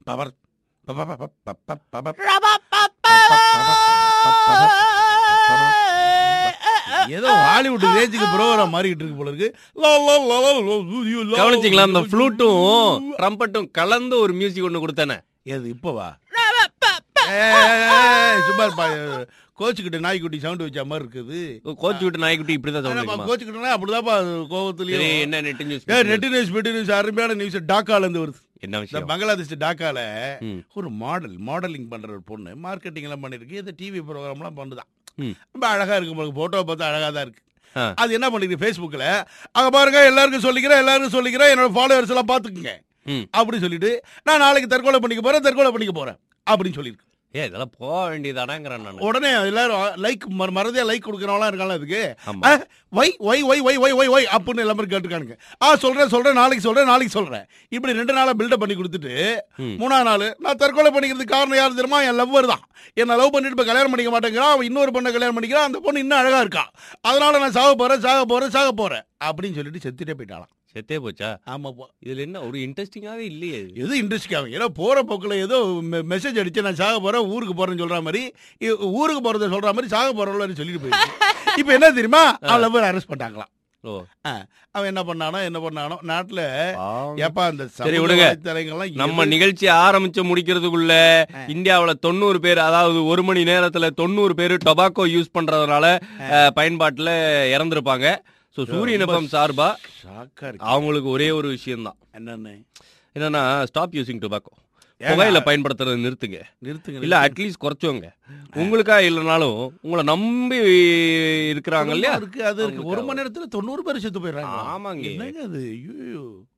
Power power power power power ஏதோ Hollywood ரேஞ்சுக்கு program மாறிக்கிட்டு இருக்கு போல இருக்கு லா, லா, லா, லா, லா, லா, லா, கவனிச்சிங்களா அந்த ஃப்ளூட்டும் ட்ரம்பட்டும் கலந்து ஒரு மியூசிக் ஒண்ணு கொடுத்தானே ஏது இப்பவா ஏய், சும்மா இருப்பா கோச்சுக்கிட்ட நாய்க்குட்டி சவுண்ட் வச்ச மாதிரி இருக்குது கோச்சு விட்டு நாய்க்குட்டி இப்படிதான் ஆனாப்பா, சொல்லுங்க கோச்சுக்கிட்டனா அப்படிதான்ப்பா அது சரி கோவத்துலயும் என்ன நெட் நியூஸ் ஏ நெட் நியூஸ் பெட் நியூஸ் அருமையான நியூஸ் டாக்கால இருந்து வருது என்ன இந்த விஷயம் பங்களாதேஷ் டாக்கால ம். ஒரு மாடல் மாடலிங் பண்ற ஒரு பொண்ணு மார்க்கெட்டிங் எல்லாம் பண்ணிருக்கு இந்த டிவி ப்ரோக்ராம்லாம் பண்ணுதான் ம். ரொம்ப அழகா இருக்கு உங்களுக்கு போட்டோ பார்த்தா அழகா தான் இருக்கு ஆ. அது என்ன பண்ணிருக்கு ஃபேஸ்புக்கில் அங்க பாருங்க எல்லாருக்கும் சொல்லிக்கிறேன் எல்லாருக்கும் சொல்லிக்கிறேன் என்னோட ஃபாலோவர்ஸ் எல்லாம் பார்த்துக்குங்க ம். அப்படி சொல்லிட்டு நான் நாளைக்கு தற்கொலை பண்ணிக்க போறேன் தற்கொலை பண்ணிக்க போறேன் அப்படின்னு சொல்லியிருக்கு ஏ இதெல்லாம் போக வேண்டியதானாங்கிறேன் நான் உடனே எல்லாரும் லைக் மறதியா லைக் கொடுக்கறவங்களாம் இருக்காங்க அதுக்கு ஆமா ஆ, வை வை வை வை வை வை வை அப்படின்னு எல்லாமே கேட்டுருக்கானுங்க ஆ சொல்றேன் சொல்றேன் நாளைக்கு சொல்றேன் நாளைக்கு சொல்றேன் இப்படி ரெண்டு நாளா பில்டப் பண்ணி கொடுத்துட்டு ம். மூணாவது நாள் நான் தற்கொலை பண்ணிக்கிறதுக்கு காரணம் யார் தெரியுமா என் லவ்வர் தான் என்ன லவ் பண்ணிட்டு இப்ப கல்யாணம் பண்ணிக்க மாட்டேங்கிறான் அவன் இன்னொரு பொண்ணை கல்யாணம் பண்ணிக்கிறான் அந்த பொண்ணு இன்னும் அழகா இருக்கா அதனால நான் சாக போறேன் சாக போறேன் சாக போறேன் அப்படின்னு சொல்லிட்டு செத்துட்டே போயிட்டாளாம் செத்தே போச்சா ஆமா போ. இதுல என்ன ஒரு இன்ட்ரெஸ்டிங்காவே இல்லையே இது. எது இன்ட்ரெஸ்ட் ஆகும் ஏன்னா போற போக்குல ஏதோ மெசேஜ் அடிச்சு நான் சாக போறேன் ஊருக்கு போறேன்னு சொல்ற மாதிரி இ- ஊருக்கு போறத சொல்ற மாதிரி சாக போறவங்க சொல்லிட்டு போயிருக்கு இப்போ என்ன தெரியுமா அவன் லவ்வர் அரெஸ்ட் பண்ணிட்டாங்களாம் ஓ அவன் என்ன பண்ணானோ என்ன பண்ணானோ நாட்டுல பாவம். ஏப்பா அந்த சரி, விடுங்க. வலைத்தளங்கள்லாம் நம்ம எது- நிகழ்ச்சி ஆரம்பிச்சு முடிக்கிறதுக்குள்ள இந்தியாவுல தொண்ணூறு பேர் அதாவது ஒரு மணி நேரத்துல தொண்ணூறு பேர் டொபாக்கோ யூஸ் பண்றதுனால அஹ், பயன்பாட்டுல இறந்திருப்பாங்க சோ சூரியன் ரொம்ப எஃப்எம் சார்பா ஷாக்கா இருக்கு அவங்களுக்கு ஒரே ஒரு விஷயம் தான் என்னன்னு என்னன்னா ஸ்டாப் யூசிங் டொபாக்கோ ஏங்க? புகையில பயன்படுத்துறதை நிறுத்துங்க நிறுத்துங்க இல்ல அட்லீஸ்ட் குறைச்சோங்க உங்களுக்கா இல்லைனாலும் உங்களை நம்பி இருக்கிறாங்க இல்லையா இருக்கு அது இருக்கு ஒரு மணி நேரத்துல தொண்ணூறு பேர் செத்து போயிடுறாங்க ஆமாங்க என்னங்க அது ஐயோ